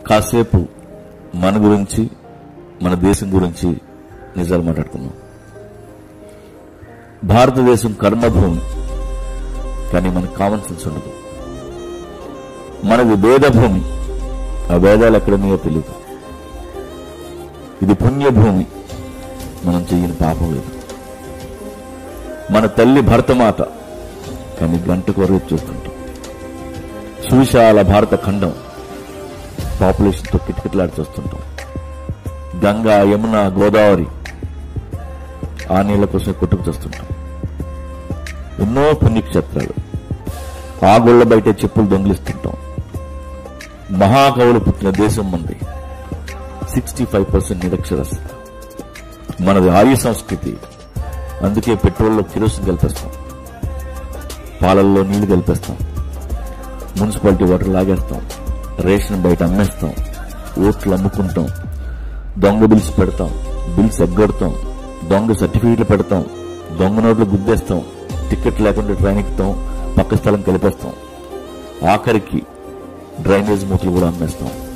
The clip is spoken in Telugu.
కాసేపు మన గురించి మన దేశం గురించి నిజాలు మాట్లాడుకుందాం భారతదేశం కర్మభూమి కానీ మనకు కామన్ సెన్స్ ఉండదు మనది వేద భూమి ఆ వేదాలు ఎక్కడున్నాయో తెలియదు ఇది పుణ్యభూమి మనం చెయ్యని పాపం లేదు మన తల్లి భరతమాత కానీ గంట కొరకు చూస్తుంటాం సువిశాల భారత ఖండం పాపులేషన్తో కిటకిటలాడి చూస్తుంటాం గంగా యమున గోదావరి ఆ నీళ్ల కోసం కొట్టుకు చూస్తుంటాం ఎన్నో పుణ్యక్షేత్రాలు ఆ గుళ్ళ బయట చెప్పులు దొంగిలిస్తుంటాం మహాకవులు పుట్టిన దేశం మంది సిక్స్టీ ఫైవ్ పర్సెంట్ నిరక్షరస్యత మనది ఆర్య సంస్కృతి అందుకే పెట్రోల్లో కిరోసిన్ కలిపేస్తాం పాలల్లో నీళ్లు కలిపేస్తాం మున్సిపాలిటీ వాటర్ లాగేస్తాం రేషన్ బయట అమ్మేస్తాం ఓట్లు అమ్ముకుంటాం దొంగ బిల్స్ పెడతాం బిల్స్ ఎగ్గొడతాం దొంగ సర్టిఫికెట్లు పెడతాం దొంగ నోట్లు గుద్దేస్తాం టికెట్ లేకుండా ట్రైన్ ఎక్కుతాం పక్క స్థలం కలిపేస్తాం ఆఖరికి డ్రైనేజ్ మూతలు కూడా అమ్మేస్తాం